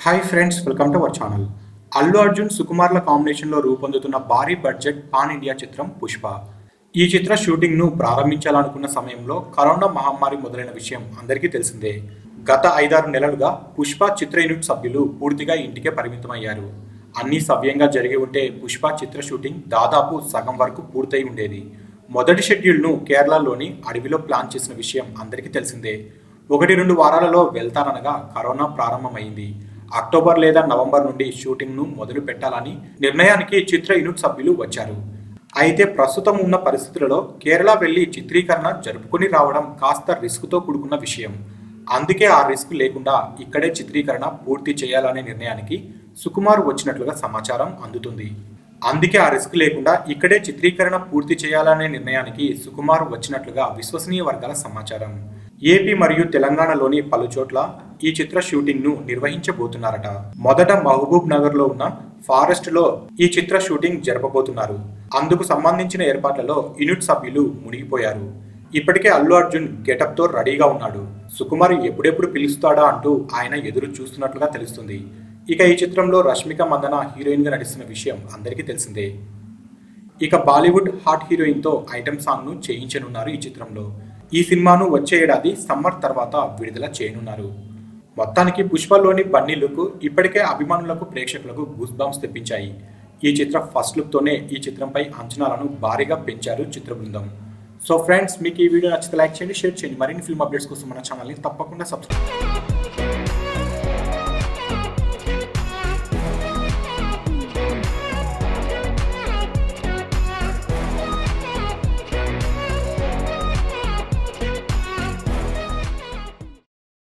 hi friends welcome to our channel Allu Arjun సుకుమార్ల కాంబినేషన్లో రూపొందుతున్న భారీ బడ్జెట్ పాన్ ఇండియా చిత్రం పుష్ప ఈ చిత్ర షూటింగ్ను ప్రారంభించాలనుకున్న సమయంలో కరోనా మహమ్మారి మొదలైన విషయం అందరికీ తెలిసిందే గత ఐదారు నెలలుగా పుష్ప చిత్ర యూనిట్ సభ్యులు పూర్తిగా ఇంటికే పరిమితమయ్యారు అన్నీ సవ్యంగా జరిగి ఉంటే పుష్ప చిత్ర షూటింగ్ దాదాపు సగం వరకు పూర్తయి ఉండేది మొదటి షెడ్యూల్ను కేరళలోని అడవిలో ప్లాన్ చేసిన విషయం అందరికీ తెలిసిందే ఒకటి రెండు వారాలలో వెళ్తారనగా కరోనా ప్రారంభమైంది అక్టోబర్ లేదా నవంబర్ నుండి షూటింగ్ను మొదలు పెట్టాలని నిర్ణయానికి చిత్ర యూనిట్ సభ్యులు వచ్చారు అయితే ప్రస్తుతం ఉన్న పరిస్థితులలో కేరళ వెళ్లి చిత్రీకరణ జరుపుకొని రావడం కాస్త రిస్క్తో కూడుకున్న విషయం అందుకే ఆ రిస్క్ లేకుండా ఇక్కడే చిత్రీకరణ పూర్తి చేయాలనే నిర్ణయానికి సుకుమార్ వచ్చినట్లుగా సమాచారం అందుతుంది అందుకే ఆ రిస్క్ లేకుండా ఇక్కడే చిత్రీకరణ పూర్తి చేయాలనే నిర్ణయానికి సుకుమార్ వచ్చినట్లుగా విశ్వసనీయ వర్గాల సమాచారం ఏపీ మరియు తెలంగాణలోని పలు చోట్ల ఈ చిత్ర షూటింగ్ ను నిర్వహించబోతున్నారట మొదట మహబూబ్ నగర్ లో ఉన్న ఫారెస్ట్ లో ఈ చిత్ర షూటింగ్ జరపబోతున్నారు అందుకు సంబంధించిన ఏర్పాట్లలో యూనిట్ సభ్యులు మునిగిపోయారు ఇప్పటికే అల్లు అర్జున్ గెటప్ తో రెడీగా ఉన్నాడు సుకుమార్ ఎప్పుడెప్పుడు పిలుస్తాడా అంటూ ఆయన ఎదురు చూస్తున్నట్లుగా తెలుస్తుంది ఇక ఈ చిత్రంలో రష్మిక మందన హీరోయిన్ గా నటిస్తున్న విషయం అందరికీ తెలిసిందే ఇక బాలీవుడ్ హాట్ హీరోయిన్ తో ఐటమ్ సాంగ్ ను చేయించనున్నారు ఈ చిత్రంలో ఈ సినిమాను వచ్చే ఏడాది సమ్మర్ తర్వాత విడుదల చేయనున్నారు మొత్తానికి పుష్పలోని బన్నీ లుక్ ఇప్పటికే అభిమానులకు ప్రేక్షకులకు గూస్ బాంబ్స్ తెప్పించాయి ఈ చిత్ర ఫస్ట్ లుక్ తోనే ఈ చిత్రంపై అంచనాలను భారీగా పెంచారు చిత్ర బృందం సో ఫ్రెండ్స్ మీకు ఈ వీడియో నచ్చితే లైక్ చేయండి షేర్ చేయండి మరిన్ని ఫిల్మ్ అప్డేట్స్ కోసం మన ఛానల్ని తప్పకుండా సబ్స్క్రైబ్